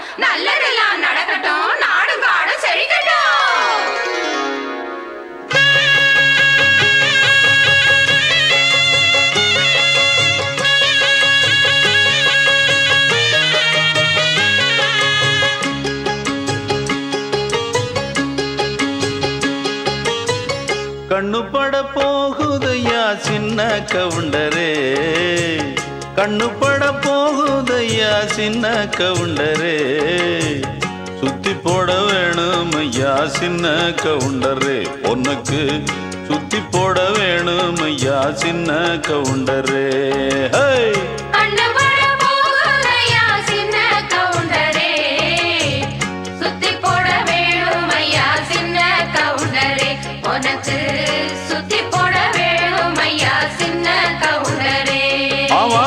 நல்லதெல்லாம் நடக்கட்டும் நாடும் காடும் செழிக்கட்டும் கண்ணு பட போகுதையா சின்ன கவுண்டரே கண்ணு பட போகுதையா சின்ன கவுண்டரே சுத்தி போட வேணும் ஐயா சின்ன கவுண்டரே உனக்கு சுத்தி போட வேணும் ஐயா சின்ன கவுண்டரே ஹே கண்ணு பட போகுதையா சின்ன கவுண்டரே சுத்தி போட வேணும் ஐயா சின்ன கவுண்டரே உனக்கு சுத்தி போட வேணும் ஐயா சின்ன கவுண்டரே ஆமா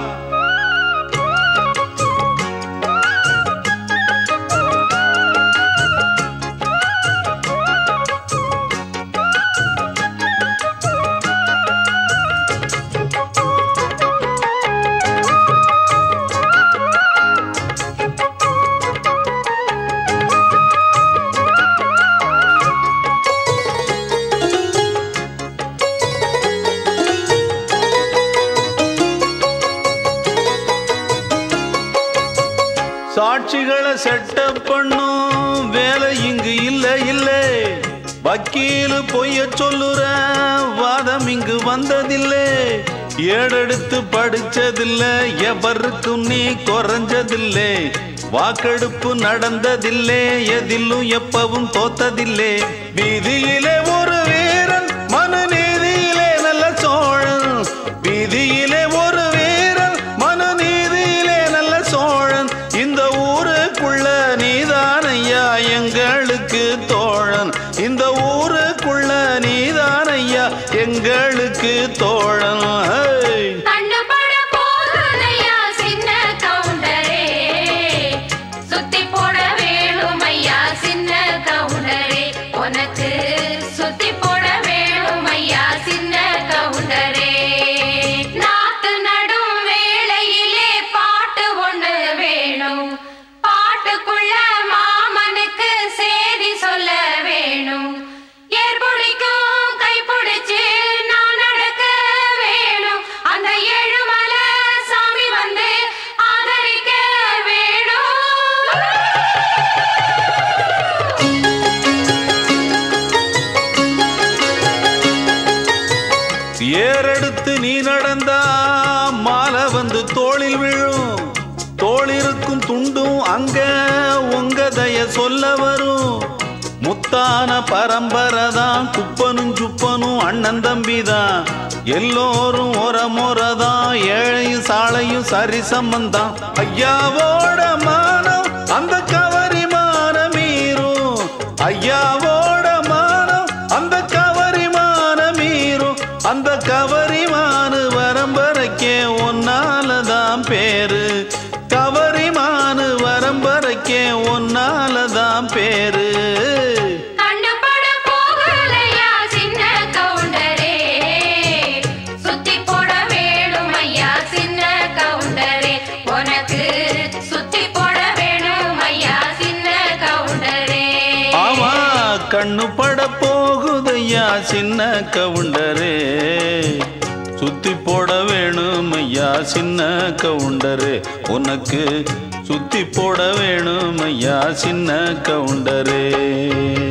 சாட்சிகளை செட்டப் பண்ணும் வேலை இங்கு இல்ல இல்ல வக்கீல் பொய்ய சொல்லுற வாதம் இங்கு வந்ததில்லை ஏடெடுத்து படிச்சதில்ல எவருக்கும் நீ குறைஞ்சதில்லை வாக்கெடுப்பு நடந்ததில்லை எதிலும் எப்பவும் தோத்ததில்லை வீதியிலே ஒரு வீரன் மனு நீதியிலே நல்ல சோழன் வீதியிலே ஒரு வீரன் மனு நீதியிலே நல்ல சோழன் இந்த ஊருக்குள்ள நீதானையா எங்களுக்கு தோழன் இந்த ஊருக்குள்ள நீதானையா எங்களுக்கு தோழன் ஹே! கண்ணு பட போகுதையா சின்ன கவுண்டரே சுத்தி போட வேணும் ஐயா சின்ன கவுண்டரே உனக்கு சுத்தி போட வேணும் ஐயா சின்ன கவுண்டரே நாத்து நடும் வேளையிலே பாட்டு ஒண்ணு வேணும் பாட்டுக்குள்ள மாமனுக்கு செய்தி சொல்ல வேணும் ஏற்புடிக்கும் கைப்பிடிச்சு நான் நடக்க வேணும் அந்த ஏழுமலை சாமி வந்து ஆதரிக்க வேணும் ஏறெடுத்து நீ நடந்தா மாலை வந்து தோளில் விழும் தோளிருக்கும் துண்டும் அங்க உங்க தய சொல்ல வரும் முத்தான பரம்பரை தான் குப்பனும் சுப்பனும் அண்ணன் தம்பி தான் எல்லோரும் ஒரு முறை தான் ஏழையும் சாலையும் சரி சம்பந்தம் ஐயாவோட மானம் அந்த கவரி மானம் மீறும் ஐயாவோட மானம் அந்த கவரி மானம் மீறும் அந்த கவரிமானு வரம்பரைக்கே ஒன்னாலதான் பேரு கவரிமானு வரம்பரைக்கே ஒன்னாலதான் பேரு கண்ணு பட போகலையா சின்ன கவுண்டரே சுத்தி போட வேணும் ஐயா சின்ன கவுண்டரே உனக்கு சுத்தி போட வேணும் ஐயா சின்ன கவுண்டரே ஆமா கண்ணு பட போகுதையா சின்ன கவுண்டரே சுத்தி போட வேணும் ஐயா சின்ன கவுண்டரே உனக்கு சுத்தி போட வேணும் ஐயா சின்ன கவுண்டரே